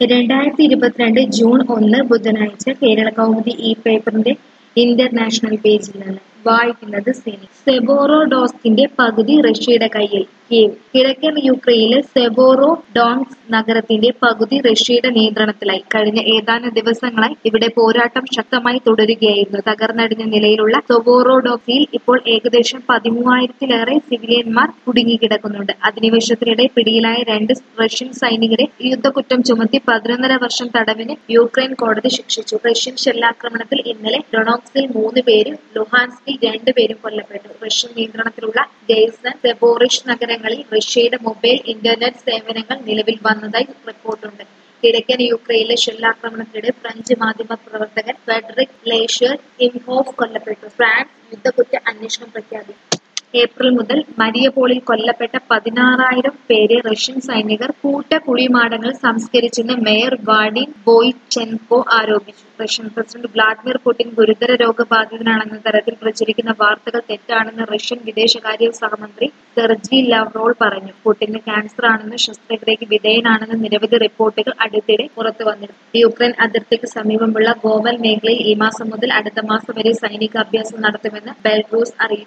രണ്ടായിരത്തി ഇരുപത്തിരണ്ട് ജൂൺ ഒന്ന് ബുധനാഴ്ച കേരള കൗമുദി ഈ പേപ്പറിന്റെ ഇന്റർനാഷണൽ പേജിൽ നിന്ന് വായിക്കുന്നത് സിനി സെബോറോഡോസ്കിന്റെ പകുതി റഷ്യയുടെ കയ്യിൽ കീവ് കിഴക്കൻ യുക്രൈനിലെ സെബോറോഡോൺസ് നഗരത്തിന്റെ പകുതി റഷ്യയുടെ നിയന്ത്രണത്തിലായി കഴിഞ്ഞ ഏതാനും ദിവസങ്ങളായി ഇവിടെ പോരാട്ടം ശക്തമായി തുടരുകയായിരുന്നു തകർന്നടിഞ്ഞ നിലയിലുള്ള സെബോറോഡോക്സിൽ ഇപ്പോൾ ഏകദേശം പതിമൂവായിരത്തിലേറെ സിവിലിയന്മാർ കുടുങ്ങിക്കിടക്കുന്നുണ്ട് അധിനിവേശത്തിനിടെ പിടിയിലായ രണ്ട് റഷ്യൻ സൈനികരെ യുദ്ധക്കുറ്റം ചുമത്തി പതിനൊന്നര വർഷം തടവിന് യുക്രൈൻ കോടതി ശിക്ഷിച്ചു റഷ്യൻ ഷെല്ലാക്രമണത്തിൽ ഇന്നലെ ഡൊണോക്സിൽ മൂന്ന് പേരും ലുഹാൻസ്കിൽ രണ്ടുപേരും കൊല്ലപ്പെട്ടു റഷ്യൻ നിയന്ത്രണത്തിലുള്ള ഗെയ്സൺ സെബോറിഷ് നഗരങ്ങളിൽ റഷ്യയുടെ മൊബൈൽ ഇന്റർനെറ്റ് സേവനങ്ങൾ നിലവിൽ വന്നതായി റിപ്പോർട്ടുണ്ട് കിഴക്കൻ യുക്രൈനിലെ ഷെല്ലാക്രമണത്തിനിടെ ഫ്രഞ്ച് മാധ്യമ പ്രവർത്തകൻ ഫെഡറിക് ലേഷ്യർ ഇംഹോഫ് കൊല്ലപ്പെട്ടു ഫ്രാൻസ് യുദ്ധക്കുറ്റ അന്വേഷണം പ്രഖ്യാപിച്ചു ഏപ്രിൽ മുതൽ മരിയപോളിൽ കൊല്ലപ്പെട്ട പതിനാറായിരം പേരെ റഷ്യൻ സൈനികർ കൂട്ട കുഴിമാടങ്ങൾ സംസ്കരിച്ചെന്ന് മേയർ വാഡിൻ ബോയ്ചെൻകോ ആരോപിച്ചു റഷ്യൻ പ്രസിഡന്റ് വ്ളാഡിമിർ പുടിൻ ഗുരുതര രോഗബാധിതനാണെന്ന തരത്തിൽ പ്രചരിക്കുന്ന വാർത്തകൾ തെറ്റാണെന്ന് റഷ്യൻ വിദേശകാര്യ സഹമന്ത്രി സെർജി ലവ്റോൾ പറഞ്ഞു പുടിന് ക്യാൻസർ ആണെന്ന് ശസ്ത്രക്രിയയ്ക്ക് വിധേയനാണെന്ന് നിരവധി റിപ്പോർട്ടുകൾ അടുത്തിടെ പുറത്തു വന്നിരുന്നു യുക്രൈൻ അതിർത്തിക്ക് സമീപമുള്ള ഗോവൽ മേഖലയിൽ ഈ മാസം മുതൽ അടുത്ത മാസം വരെ സൈനിക അഭ്യാസം നടത്തുമെന്ന് ബെൽറൂസ് അറിയിച്ചു